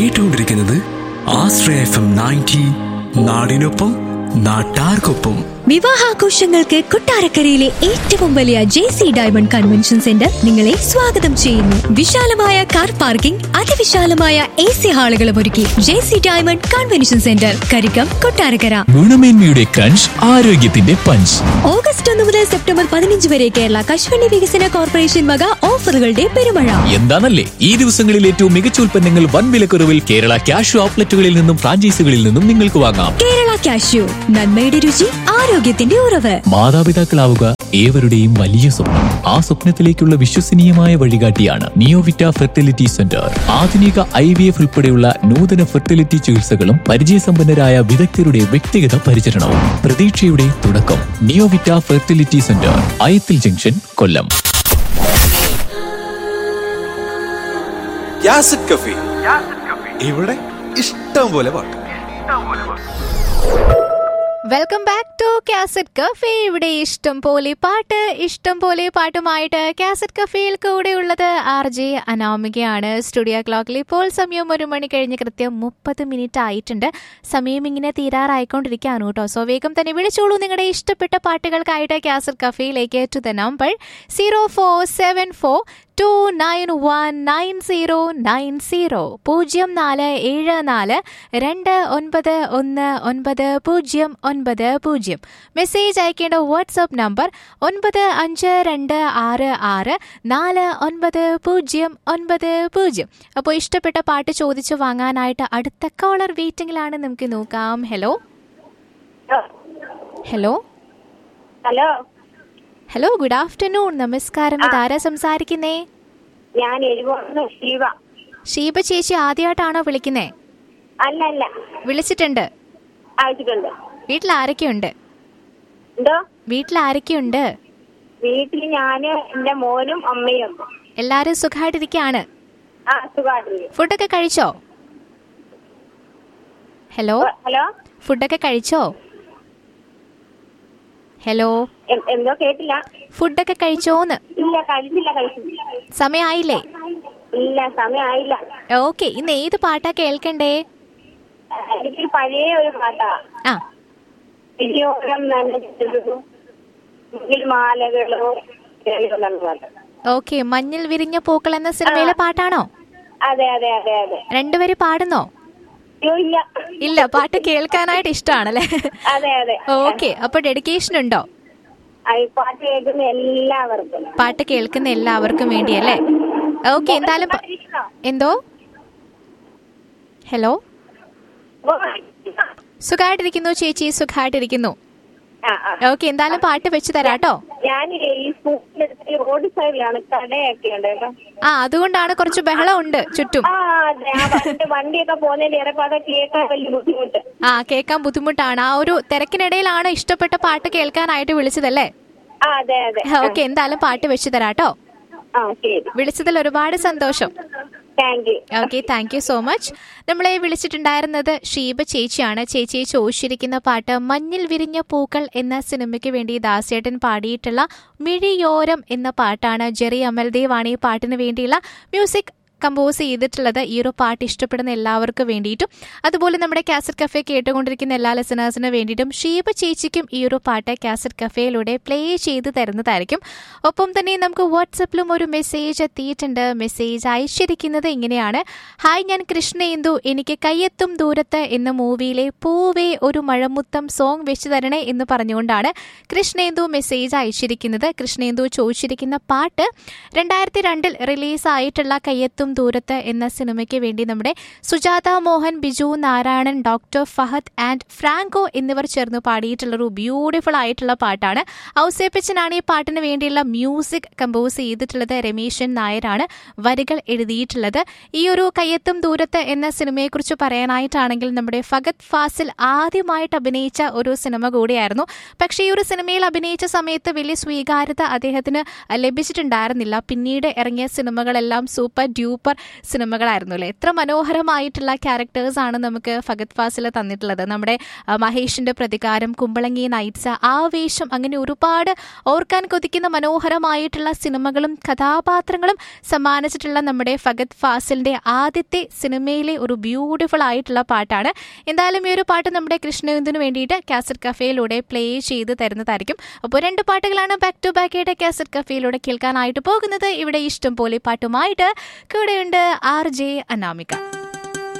കേട്ടുകൊണ്ടിരിക്കുന്നത് ആശ്രയ F M ninety നാടിനൊപ്പം നാട്ടാർക്കൊപ്പം വിവാഹാഘോഷങ്ങൾക്ക് കൊട്ടാരക്കരയിലെ ഏറ്റവും വലിയ J C diamond convention centre നിങ്ങളെ സ്വാഗതം ചെയ്യുന്നു വിശാലമായ കാർ പാർക്കിംഗ് അതിവിശാലമായ എ സി ഹാളുകളും ഒരുക്കി J C diamond convention centre Karikkam Kottarakkara ഗുണമേന്മയുടെ ക്രഞ്ച് ആരോഗ്യത്തിന്റെ പഞ്ച് ഓഗസ്റ്റ് ഒന്ന് മുതൽ സെപ്റ്റംബർ പതിനഞ്ച് വരെ കേരള കശുവണ്ടി വികസന കോർപ്പറേഷൻ വക ഓഫറുകളുടെ പെരുമഴ എന്താണല്ലേ ഈ ദിവസങ്ങളിൽ ഏറ്റവും മികച്ച ഉൽപ്പന്നങ്ങൾ വൻ വിലക്കുറവിൽ കേരള ക്യാഷ് ഔട്ട്ലെറ്റുകളിൽ നിന്നും ഫ്രാഞ്ചൈസികളിൽ നിന്നും നിങ്ങൾക്ക് വാങ്ങാം കേരള കാഷ്യൂ നന്മയുടെ രുചി ആരോഗ്യത്തിന്റെ ഉറവ് മാതാപിതാക്കളാവുക ഏവരുടെയും വലിയ സ്വപ്നം ആ സ്വപ്നത്തിലേക്കുള്ള വിശ്വസനീയമായ വഴികാട്ടിയാണ് നിയോവിറ്റ ഫെർട്ടിലിറ്റി സെന്റർ ആധുനിക ഐ വി എഫ് ഉൾപ്പെടെയുള്ള നൂതന ഫെർട്ടിലിറ്റി ചികിത്സകളും പരിചയസമ്പന്നരായ വിദഗ്ധരുടെ വ്യക്തിഗത പരിചരണവും പ്രതീക്ഷയുടെ തുടക്കം Neovita fertility centre Ayathil junction Kollam യാസിഡ് കഫി ഇവിടെ ഇഷ്ടം പോലെ പാട്ട് welcome back to cassette cafe ഇവിടെ ഇഷ്ടം പോലെ പാട്ട് ഇഷ്ടം പോലെ പാട്ടുമായിട്ട് കാസറ്റ് കഫേയിൽ കൂടെ ഉള്ളത് ആർ ജെ അനാമികയാണ് സ്റ്റുഡിയോ ക്ലോക്കിൽ ഇപ്പോൾ സമയം ഒരു മണി കഴിഞ്ഞ് കൃത്യം മുപ്പത് മിനിറ്റ് ആയിട്ടുണ്ട് സമയം ഇങ്ങനെ തീരാറായിക്കൊണ്ടിരിക്കുകയാണ് കേട്ടോ സോ വേഗം തന്നെ വിളിച്ചോളൂ നിങ്ങളുടെ ഇഷ്ടപ്പെട്ട പാട്ടുകൾക്കായിട്ട് കാസറ്റ് കഫേയിലേക്ക് to the number zero four seven four two nine one nine zero nine zero പൂജ്യം നാല് ഏഴ് നാല് രണ്ട് ഒൻപത് ഒന്ന് ഒൻപത് പൂജ്യം ഒൻപത് പൂജ്യം മെസ്സേജ് അയക്കേണ്ട വാട്സപ്പ് നമ്പർ ഒൻപത് അഞ്ച് രണ്ട് ആറ് ആറ് നാല് ഒൻപത് പൂജ്യം ഒൻപത് പൂജ്യം അപ്പോൾ ഇഷ്ടപ്പെട്ട പാട്ട് ചോദിച്ചു വാങ്ങാനായിട്ട് അടുത്ത കോളർ വെയിറ്റിംഗിലാണ് നമുക്ക് നോക്കാം hello hello hello hello good afternoon നമസ്കാരം ഇതാരാ സംസാരിക്കുന്നേ ഞാൻ എഴുപത് ശിവ ഷീബ ചേച്ചി ആദ്യമായിട്ടാണോ വിളിക്കുന്നേ അല്ല അല്ല വിളിച്ചിട്ടുണ്ട് അയച്ചിട്ടുണ്ട് വീട്ടിൽ ആരൊക്കെയുണ്ട് എന്തോ വീട്ടിൽ ആരൊക്കെയുണ്ട് വീട്ടിൽ ഞാന് എന്റെ മോനും അമ്മയും ഉണ്ട്. എല്ലാരും സുഖമായിട്ടിരിക്കുകയാണ് ആ സുഖമായിട്ടിരിക്കും ഫുഡൊക്കെ കഴിച്ചോ ഹലോ ഹലോ ഫുഡൊക്കെ കഴിച്ചോ ഹലോ എ- എന്തോ കേട്ടില്ല ഫുഡൊക്കെ കഴിച്ചോന്ന് ഇല്ല കഴിച്ചില്ല കഴിച്ചില്ല സമയമായില്ലേ ഇല്ല സമയമായില്ല ഓക്കെ ഇന്ന് ഏത് പാട്ടാ കേൾക്കണ്ടേ എനിക്ക് പഴയ ഒരു പാട്ടാ ആ വിജയോരം നനഞ്ഞു മുകിൽ മാലകളോ കേൾക്കുന്ന പാട്ട് ഓക്കെ മഞ്ഞിൽ വിരിഞ്ഞ പൂക്കൾ എന്ന സിനിമയിലെ പാട്ടാണോ അതെ അതെ അതെ അതെ രണ്ടുപേര് പാടുന്നോ അയ്യോ ഇല്ല ഇല്ല പാട്ട് കേൾക്കാനായിട്ട് ഇഷ്ടമാണല്ലേ അതെ അതെ ഓക്കെ അപ്പൊ ഡെഡിക്കേഷൻ ഉണ്ടോ ആ, ഈ പാട്ട് കേൾക്കുന്ന എല്ലാവർക്കും പാട്ട് കേൾക്കുന്ന എല്ലാവർക്കും വേണ്ടിയല്ലേ ഓക്കെ എന്തായാലും പ- എന്തോ ഹലോ സുഖമായിട്ടിരിക്കുന്നു ചേച്ചി സുഖമായിട്ടിരിക്കുന്നു ആ ആ ഓക്കെ എന്തായാലും പാട്ട് വെച്ച് തരാട്ടോ ഞാൻ ഈ സ്കൂളിലെത്തി റോഡ് സൈഡിലാണ് കടയൊക്കെ ഉണ്ട് കേട്ടോ ആ അതുകൊണ്ടാണ് കുറച്ച് ബഹളം ഉണ്ട് ചുറ്റും ആ അതെ ആ വണ്ടി വണ്ടിയൊക്കെ പോകുന്നതിന്റെ ഇടയ്ക്ക് അതൊക്കെ കേൾക്കാൻ വലിയ ബുദ്ധിമുട്ട് ആ കേൾക്കാൻ ബുദ്ധിമുട്ടാണ് ആ ഒരു തിരക്കിനിടയിലാണ് ഇഷ്ടപ്പെട്ട പാട്ട് കേൾക്കാനായിട്ട് വിളിച്ചതല്ലേ ആ അതെ അതെ ഓക്കെ എന്തായാലും പാട്ട് വെച്ച് തരാട്ടോ ആ ശരി വിളിച്ചതിൽ ഒരുപാട് സന്തോഷം thank you okay thank you so much നമ്മളെ വിളിച്ചിട്ടുണ്ടായിരുന്നത് ഷീബ ചേച്ചിയാണ് ചേച്ചി ചോദിച്ചിരിക്കുന്ന പാട്ട് മഞ്ഞിൽ വിരിഞ്ഞ പൂക്കൾ എന്ന സിനിമയ്ക്ക് വേണ്ടി ദാസേട്ടൻ പാടിയിട്ടുള്ള മിഴിയോരം എന്ന പാട്ടാണ് ജെറി അമൽദേവ് ആണ് ഈ പാട്ടിന് വേണ്ടിയുള്ള മ്യൂസിക് കമ്പോസ് ചെയ്തിട്ടുള്ളത് ഈ ഒരു പാട്ട് ഇഷ്ടപ്പെടുന്ന എല്ലാവർക്കും വേണ്ടിയിട്ടും അതുപോലെ നമ്മുടെ കാസറ്റ് കഫേ കേട്ടുകൊണ്ടിരിക്കുന്ന എല്ലാ ലിസണേഴ്സിന് വേണ്ടിയിട്ടും ഷീബ ചേച്ചിക്കും ഈ ഒരു പാട്ട് കാസറ്റ് കഫേയിലൂടെ പ്ലേ ചെയ്ത് തരുന്നതായിരിക്കും ഒപ്പം തന്നെ നമുക്ക് വാട്സപ്പിലും ഒരു മെസ്സേജ് എത്തിയിട്ടുണ്ട് മെസ്സേജ് അയച്ചിരിക്കുന്നത് ഇങ്ങനെയാണ് ഹായ് ഞാൻ കൃഷ്ണേന്ദു എനിക്ക് കയ്യെത്തും ദൂരത്ത് എന്ന മൂവിയിലെ പൂവേ ഒരു മഴമുത്തം സോങ് വെച്ച് തരണേ എന്ന് പറഞ്ഞുകൊണ്ടാണ് കൃഷ്ണേന്ദു മെസ്സേജ് അയച്ചിരിക്കുന്നത് കൃഷ്ണേന്ദു ചോദിച്ചിരിക്കുന്ന പാട്ട് രണ്ടായിരത്തി രണ്ടിൽ റിലീസായിട്ടുള്ള കയ്യെത്തും ദൂരത്ത് എന്ന സിനിമയ്ക്ക് വേണ്ടി നമ്മുടെ സുജാത മോഹൻ ബിജു നാരായണൻ ഡോക്ടർ ഫഹദ് ആൻഡ് ഫ്രാങ്കോ എന്നിവർ ചേർന്ന് പാടിയിട്ടുള്ളൊരു ബ്യൂട്ടിഫുൾ ആയിട്ടുള്ള പാട്ടാണ് ഔസേപ്പച്ചനാണ് ഈ പാട്ടിന് വേണ്ടിയുള്ള മ്യൂസിക് കമ്പോസ് ചെയ്തിട്ടുള്ളത് രമേശൻ നായരാണ് വരികൾ എഴുതിയിട്ടുള്ളത് ഈ ഒരു കയ്യെത്തും ദൂരത്ത് എന്ന സിനിമയെക്കുറിച്ച് പറയാനായിട്ടാണെങ്കിൽ നമ്മുടെ ഫഗത് ഫാസിൽ ആദ്യമായിട്ട് അഭിനയിച്ച ഒരു സിനിമ കൂടിയായിരുന്നു പക്ഷേ ഈ ഒരു സിനിമയിൽ അഭിനയിച്ച സമയത്ത് വലിയ സ്വീകാര്യത അദ്ദേഹത്തിന് ലഭിച്ചിട്ടുണ്ടായിരുന്നില്ല പിന്നീട് ഇറങ്ങിയ സിനിമകളെല്ലാം സൂപ്പർ ഡ്യൂപ്പർ സൂപ്പർ സിനിമകളായിരുന്നു അല്ലേ എത്ര മനോഹരമായിട്ടുള്ള ക്യാരക്ടേഴ്സ് ആണ് നമുക്ക് ഫഗത് ഫാസിൽ തന്നിട്ടുള്ളത് നമ്മുടെ ആ, മഹേഷിന്റെ പ്രതികാരം കുമ്പളങ്ങി നൈറ്റ്സ് ആവേശം അങ്ങനെ ഒരുപാട് ഓർക്കാൻ കൊതിക്കുന്ന മനോഹരമായിട്ടുള്ള സിനിമകളും കഥാപാത്രങ്ങളും സമ്മാനിച്ചിട്ടുള്ള നമ്മുടെ ഫഗത് ഫാസിലിന്റെ ആദ്യത്തെ സിനിമയിലെ ഒരു ബ്യൂട്ടിഫുൾ ആയിട്ടുള്ള പാട്ടാണ് എന്തായാലും ഈ ഒരു പാട്ട് നമ്മുടെ കൃഷ്ണവിന്ദിന് വേണ്ടിയിട്ട് കാസറ്റ് കഫേയിലൂടെ പ്ലേ ചെയ്ത് തരുന്നതായിരിക്കും അപ്പോൾ രണ്ട് പാട്ടുകളാണ് ബാക്ക് ടു ബാക്ക് ആയിട്ട് കാസറ്റ് കഫേയിലൂടെ കേൾക്കാനായിട്ട് പോകുന്നത് ഇവിടെ ഇഷ്ടം പോലെ പാട്ടുമായിട്ട് കൂടെയുണ്ട് ആർ ജെ അനാമിക